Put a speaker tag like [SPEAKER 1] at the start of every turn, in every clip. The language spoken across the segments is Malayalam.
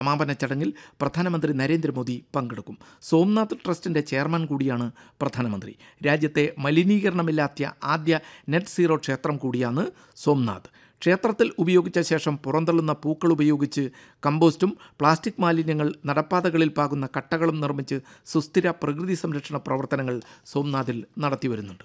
[SPEAKER 1] സമാപന ചടങ്ങിൽ പ്രധാനമന്ത്രി നരേന്ദ്രമോദി പങ്കെടുക്കും സോംനാഥ് ട്രസ്റ്റിന്റെ ചെയർമാൻ കൂടിയാണ് പ്രധാനമന്ത്രി രാജ്യത്തെ മലിനീകരണമില്ലാത്ത ആദ്യ നെറ്റ് സീറോ ക്ഷേത്രം കൂടിയാണ് സോംനാഥ് ക്ഷേത്രത്തിൽ ഉപയോഗിച്ച ശേഷം പുറന്തള്ളുന്ന പൂക്കൾ ഉപയോഗിച്ച് കമ്പോസ്റ്റും പ്ലാസ്റ്റിക് മാലിന്യങ്ങൾ നടപ്പാതകളിൽ പാകുന്ന കട്ടകളും നിർമ്മിച്ച് സുസ്ഥിര പ്രകൃതി സംരക്ഷണ പ്രവർത്തനങ്ങൾ സോംനാഥിൽ നടത്തിവരുന്നുണ്ട്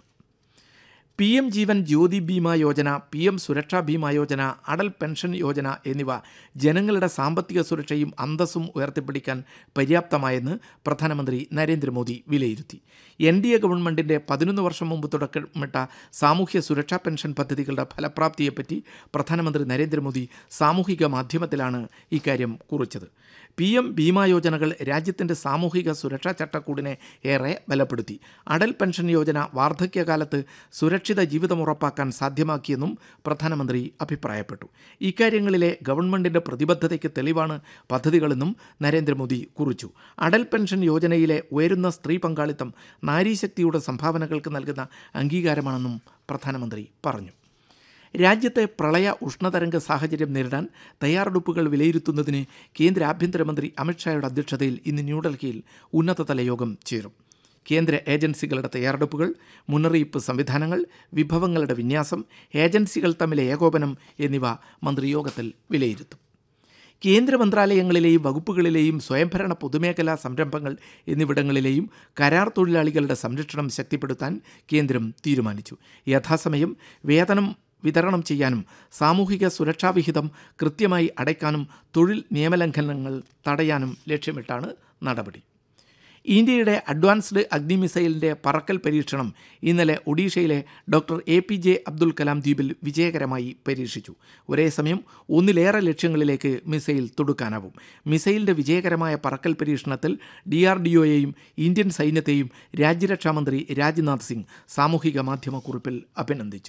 [SPEAKER 1] P M Jeevan Jyoti Bima Yojana P M Suraksha Bima Yojana Atal pension Yojana എന്നിവ ജനങ്ങളുടെ സാമ്പത്തിക സുരക്ഷയും അന്തസ്സും ഉയർത്തിപ്പിടിക്കാൻ പര്യാപ്തമായെന്ന് പ്രധാനമന്ത്രി നരേന്ദ്രമോദി വിലയിരുത്തി എൻ ഡി എ ഗവൺമെൻറ്റിൻ്റെ പതിനൊന്ന് വർഷം മുമ്പ് തുടക്കമിട്ട സാമൂഹ്യ സുരക്ഷാ പെൻഷൻ പദ്ധതികളുടെ ഫലപ്രാപ്തിയെപ്പറ്റി പ്രധാനമന്ത്രി നരേന്ദ്രമോദി സാമൂഹിക മാധ്യമത്തിലാണ് ഇക്കാര്യം കുറിച്ചത് പി എം ബീമാ യോജനകൾ രാജ്യത്തിൻ്റെ സാമൂഹിക സുരക്ഷാ ചട്ടക്കൂടിനെ ഏറെ ബലപ്പെടുത്തി അടൽ പെൻഷൻ യോജന വാർദ്ധക്യകാലത്ത് സുരക്ഷിത ജീവിതം ഉറപ്പാക്കാൻ സാധ്യമാക്കിയെന്നും പ്രധാനമന്ത്രി അഭിപ്രായപ്പെട്ടു ഇക്കാര്യങ്ങളിലെ ഗവൺമെൻറ്റിൻ്റെ പ്രതിബദ്ധതയ്ക്ക് തെളിവാണ് പദ്ധതികളെന്നും നരേന്ദ്രമോദി കുറിച്ചു അടൽ പെൻഷൻ യോജനയിലെ ഉയരുന്ന സ്ത്രീ പങ്കാളിത്തം നാരീശക്തിയുടെ സംഭാവനകൾക്ക് നൽകുന്ന അംഗീകാരമാണെന്നും പ്രധാനമന്ത്രി പറഞ്ഞു രാജ്യത്തെ പ്രളയ ഉഷ്ണതരംഗ സാഹചര്യം നേരിടാൻ തയ്യാറെടുപ്പുകൾ വിലയിരുത്തുന്നതിന് കേന്ദ്ര ആഭ്യന്തരമന്ത്രി അമിത്ഷായുടെ അധ്യക്ഷതയിൽ ഇന്ന് ന്യൂഡൽഹിയിൽ ഉന്നതതല യോഗം ചേരും കേന്ദ്ര ഏജൻസികളുടെ തയ്യാറെടുപ്പുകൾ മുന്നറിയിപ്പ് സംവിധാനങ്ങൾ വിഭവങ്ങളുടെ വിന്യാസം ഏജൻസികൾ തമ്മിലെ ഏകോപനം എന്നിവ മന്ത്രിയോഗത്തിൽ വിലയിരുത്തും കേന്ദ്ര മന്ത്രാലയങ്ങളിലെയും വകുപ്പുകളിലെയും സ്വയംഭരണ പൊതുമേഖലാ സംരംഭങ്ങൾ എന്നിവിടങ്ങളിലെയും കരാർ തൊഴിലാളികളുടെ സംരക്ഷണം ശക്തിപ്പെടുത്താൻ കേന്ദ്രം തീരുമാനിച്ചു യഥാസമയം വേതനം വിതരണം ചെയ്യാനും സാമൂഹിക സുരക്ഷാ വിഹിതം കൃത്യമായി അടയ്ക്കാനും തൊഴിൽ നിയമലംഘനങ്ങൾ തടയാനും ലക്ഷ്യമിട്ടാണ് നടപടി ഇന്ത്യയുടെ അഡ്വാൻസ്ഡ് അഗ്നി മിസൈലിൻ്റെ പറക്കൽ പരീക്ഷണം ഇന്നലെ ഒഡീഷയിലെ doctor A P J Abdul Kalam ദ്വീപിൽ വിജയകരമായി പരീക്ഷിച്ചു ഒരേ സമയം ഒന്നിലേറെ ലക്ഷ്യങ്ങളിലേക്ക് മിസൈൽ തൊടുക്കാനാവും മിസൈലിൻ്റെ വിജയകരമായ പറക്കൽ പരീക്ഷണത്തിൽ ഡി ആർ ഡി ഒയെയും ഇന്ത്യൻ സൈന്യത്തെയും രാജ്യരക്ഷാമന്ത്രി രാജ്നാഥ് സിംഗ് സാമൂഹിക മാധ്യമക്കുറിപ്പിൽ അഭിനന്ദിച്ചു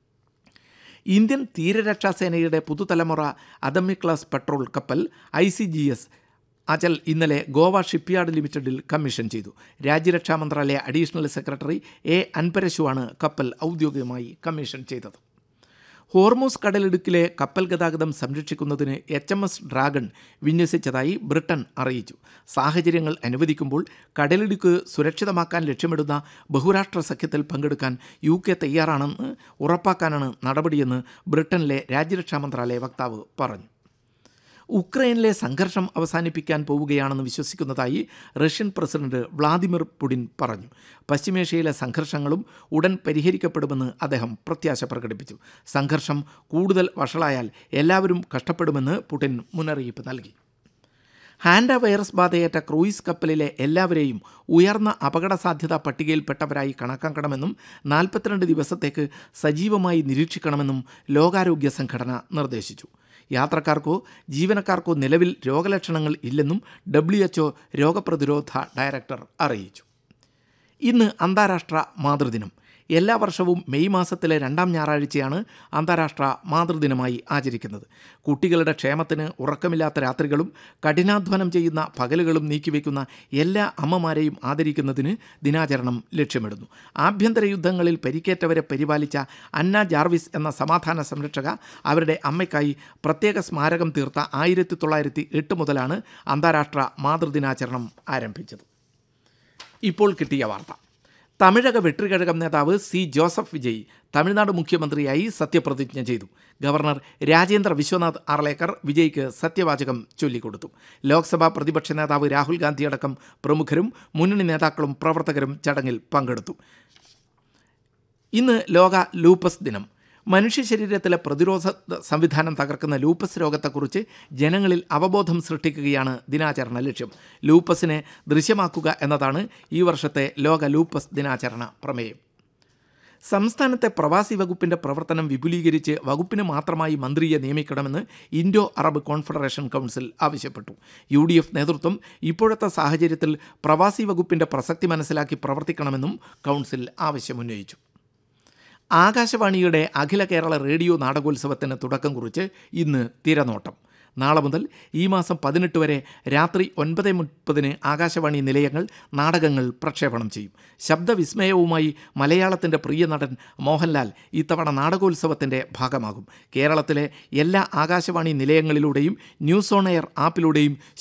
[SPEAKER 1] ഇന്ത്യൻ തീരരക്ഷാസേനയുടെ പുതുതലമുറ അദമ്യ ക്ലാസ് പെട്രോൾ കപ്പൽ I C G S Achal ഇന്നലെ ഗോവ ഷിപ്പ്യാർഡ് ലിമിറ്റഡിൽ കമ്മീഷൻ ചെയ്തു രാജ്യരക്ഷാ മന്ത്രാലയ അഡീഷണൽ സെക്രട്ടറി എ അൻപരശുവാണ് കപ്പൽ ഔദ്യോഗികമായി കമ്മീഷൻ ചെയ്തത് ഹോർമോസ് കടലിടുക്കിലെ കപ്പൽ ഗതാഗതം സംരക്ഷിക്കുന്നതിന് എച്ച് എം എസ് ഡ്രാഗൺ വിന്യസിച്ചതായി ബ്രിട്ടൻ അറിയിച്ചു സാഹചര്യങ്ങൾ അനുവദിക്കുമ്പോൾ കടലിടുക്ക് സുരക്ഷിതമാക്കാൻ ലക്ഷ്യമിടുന്ന ബഹുരാഷ്ട്ര സഖ്യത്തിൽ പങ്കെടുക്കാൻ യു കെ തയ്യാറാണെന്ന് ഉറപ്പാക്കാനാണ് നടപടിയെന്ന് ബ്രിട്ടനിലെ രാജ്യരക്ഷാ മന്ത്രാലയ വക്താവ് പറഞ്ഞു ഉക്രൈനിലെ സംഘർഷം അവസാനിപ്പിക്കാൻ പോവുകയാണെന്ന് വിശ്വസിക്കുന്നതായി റഷ്യൻ പ്രസിഡന്റ് വ്ളാദിമിർ പുടിൻ പറഞ്ഞു പശ്ചിമേഷ്യയിലെ സംഘർഷങ്ങളും ഉടൻ പരിഹരിക്കപ്പെടുമെന്ന് അദ്ദേഹം പ്രത്യാശ പ്രകടിപ്പിച്ചു സംഘർഷം കൂടുതൽ വഷളായാൽ എല്ലാവരും കഷ്ടപ്പെടുമെന്ന് പുടിൻ മുന്നറിയിപ്പ് നൽകി ഹാൻഡ വൈറസ് ബാധയേറ്റ ക്രൂയിസ് കപ്പലിലെ എല്ലാവരെയും ഉയർന്ന അപകട സാധ്യതാ പട്ടികയിൽപ്പെട്ടവരായി കണക്കാക്കണമെന്നും നാൽപ്പത്തിരണ്ട് ദിവസത്തേക്ക് സജീവമായി നിരീക്ഷിക്കണമെന്നും ലോകാരോഗ്യ സംഘടന നിർദ്ദേശിച്ചു യാത്രക്കാർക്കോ ജീവനക്കാർക്കോ നിലവിൽ രോഗലക്ഷണങ്ങൾ ഇല്ലെന്നും ഡബ്ല്യു എച്ച്ഒ രോഗപ്രതിരോധ ഡയറക്ടർ അറിയിച്ചു ഇന്ന് അന്താരാഷ്ട്ര മാതൃദിനം എല്ലാ വർഷവും മെയ് മാസത്തിലെ രണ്ടാം ഞായറാഴ്ചയാണ് അന്താരാഷ്ട്ര മാതൃദിനമായി ആചരിക്കുന്നത് കുട്ടികളുടെ ക്ഷേമത്തിന് ഉറക്കമില്ലാത്ത രാത്രികളും കഠിനാധ്വാനം ചെയ്യുന്ന പകലുകളും നീക്കിവെക്കുന്ന എല്ലാ അമ്മമാരെയും ആദരിക്കുന്നതിന് ദിനാചരണം ലക്ഷ്യമിടുന്നു ആഭ്യന്തര യുദ്ധങ്ങളിൽ പരിക്കേറ്റവരെ പരിപാലിച്ച അന്ന ജാർവിസ് എന്ന സമാധാന സംരക്ഷക അവരുടെ അമ്മയ്ക്കായി പ്രത്യേക സ്മാരകം തീർത്ത ആയിരത്തി തൊള്ളായിരത്തി എട്ട് മുതലാണ് അന്താരാഷ്ട്ര മാതൃദിനാചരണം ആരംഭിച്ചത് ഇപ്പോൾ കിട്ടിയ വാർത്ത തമിഴക വെട്രികഴകം നേതാവ് സി ജോസഫ് വിജയ് തമിഴ്നാട് മുഖ്യമന്ത്രിയായി സത്യപ്രതിജ്ഞ ചെയ്തു ഗവർണർ രാജേന്ദ്ര വിശ്വനാഥ് ആർലേക്കർ വിജയ്ക്ക് സത്യവാചകം ചൊല്ലിക്കൊടുത്തു ലോക്സഭാ പ്രതിപക്ഷ നേതാവ് രാഹുൽ ഗാന്ധിയടക്കം പ്രമുഖരും മുന്നണി നേതാക്കളും പ്രവർത്തകരും ചടങ്ങിൽ പങ്കെടുത്തു ഇന്ന് ലോക ലൂപ്പസ് ദിനം മനുഷ്യ ശരീരത്തിലെ പ്രതിരോധ സംവിധാനം തകർക്കുന്ന ലൂപ്പസ് രോഗത്തെക്കുറിച്ച് ജനങ്ങളിൽ അവബോധം സൃഷ്ടിക്കുകയാണ് ദിനാചരണ ലക്ഷ്യം ലൂപ്പസിനെ ദൃശ്യമാക്കുക എന്നതാണ് ഈ വർഷത്തെ ലോക ലൂപ്പസ് ദിനാചരണ പ്രമേയം സംസ്ഥാനത്തെ പ്രവാസി വകുപ്പിന്റെ പ്രവർത്തനം വിപുലീകരിച്ച് വകുപ്പിന് മാത്രമായി മന്ത്രിയെ നിയമിക്കണമെന്ന് ഇൻഡോ അറബ് കോൺഫെഡറേഷൻ കൗൺസിൽ ആവശ്യപ്പെട്ടു യു ഡി എഫ് നേതൃത്വം ഇപ്പോഴത്തെ സാഹചര്യത്തിൽ പ്രവാസി വകുപ്പിന്റെ പ്രസക്തി മനസ്സിലാക്കി പ്രവർത്തിക്കണമെന്നും കൗൺസിൽ ആവശ്യമുന്നയിച്ചു ആകാശവാണിയുടെ അഖില കേരള റേഡിയോ നാടകോത്സവത്തിന് തുടക്കം കുറിച്ച് ഇന്ന് തിരനോട്ടം നാളെ മുതൽ ഈ മാസം പതിനെട്ട് വരെ രാത്രി ഒൻപത് മുപ്പതിന് ആകാശവാണി നിലയങ്ങൾ നാടകങ്ങൾ പ്രക്ഷേപണം ചെയ്യും ശബ്ദവിസ്മയവുമായി മലയാളത്തിൻ്റെ പ്രിയ നടൻ മോഹൻലാൽ ഇത്തവണ നാടകോത്സവത്തിൻ്റെ ഭാഗമാകും കേരളത്തിലെ എല്ലാ ആകാശവാണി നിലയങ്ങളിലൂടെയും ന്യൂസ് ഓൺ എയർ ആപ്പിലൂടെയും